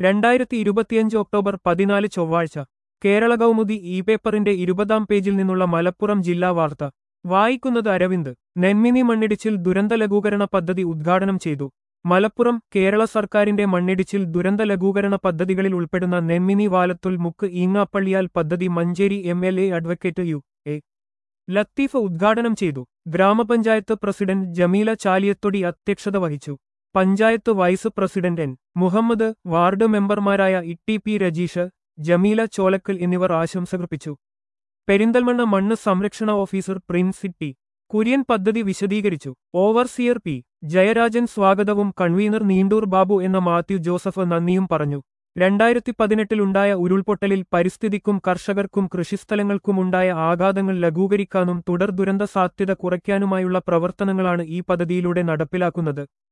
രണ്ടായിരത്തി ഇരുപത്തിയഞ്ച് ഒക്ടോബർ പതിനാല് ചൊവ്വാഴ്ച കേരള കൗമുദി ഇ പേപ്പറിന്റെ ഇരുപതാം പേജിൽ നിന്നുള്ള മലപ്പുറം ജില്ലാ വാർത്ത വായിക്കുന്നത് അരവിന്ദ് നെന്മിനി മണ്ണിടിച്ചിൽ ദുരന്ത ലഘൂകരണ പദ്ധതി ഉദ്ഘാടനം ചെയ്തു മലപ്പുറം കേരള സർക്കാരിന്റെ മണ്ണിടിച്ചിൽ ദുരന്ത ലഘൂകരണ പദ്ധതികളിൽ ഉൾപ്പെടുന്ന നെന്മിനി വാലത്തുൽ മുക്ക് ഈങ്ങാപ്പള്ളിയാൽ പദ്ധതി Manjeri M L A advocate U A Latheef ഉദ്ഘാടനം ചെയ്തു ഗ്രാമപഞ്ചായത്ത് പ്രസിഡന്റ് ജമീല ചാലിയത്തൊടി അധ്യക്ഷത വഹിച്ചു panchayat vice president N Muhammad ward മെമ്പർമാരായ ഇട്ടി പി രജീഷ് ജമീല ചോലക്കൽ എന്നിവർ ആശംസകർപ്പിച്ചു പെരിന്തൽമണ്ണ മണ്ണ് സംരക്ഷണ ഓഫീസർ പ്രിൻസ് ടി കുര്യൻ പദ്ധതി വിശദീകരിച്ചു ഓവർസിയർ പി ജയരാജൻ സ്വാഗതവും കൺവീനർ നീണ്ടൂർ ബാബു എന്ന മാത്യു ജോസഫ് നന്ദിയും പറഞ്ഞു രണ്ടായിരത്തി പതിനെട്ടിലുണ്ടായ ഉരുൾപൊട്ടലിൽ പരിസ്ഥിതിക്കും കർഷകർക്കും കൃഷിസ്ഥലങ്ങൾക്കുമുണ്ടായ ആഘാതങ്ങൾ ലഘൂകരിക്കാനും തുടർ ദുരന്ത സാധ്യത കുറയ്ക്കാനുമായുള്ള പ്രവർത്തനങ്ങളാണ് ഈ പദ്ധതിയിലൂടെ നടപ്പിലാക്കുന്നത്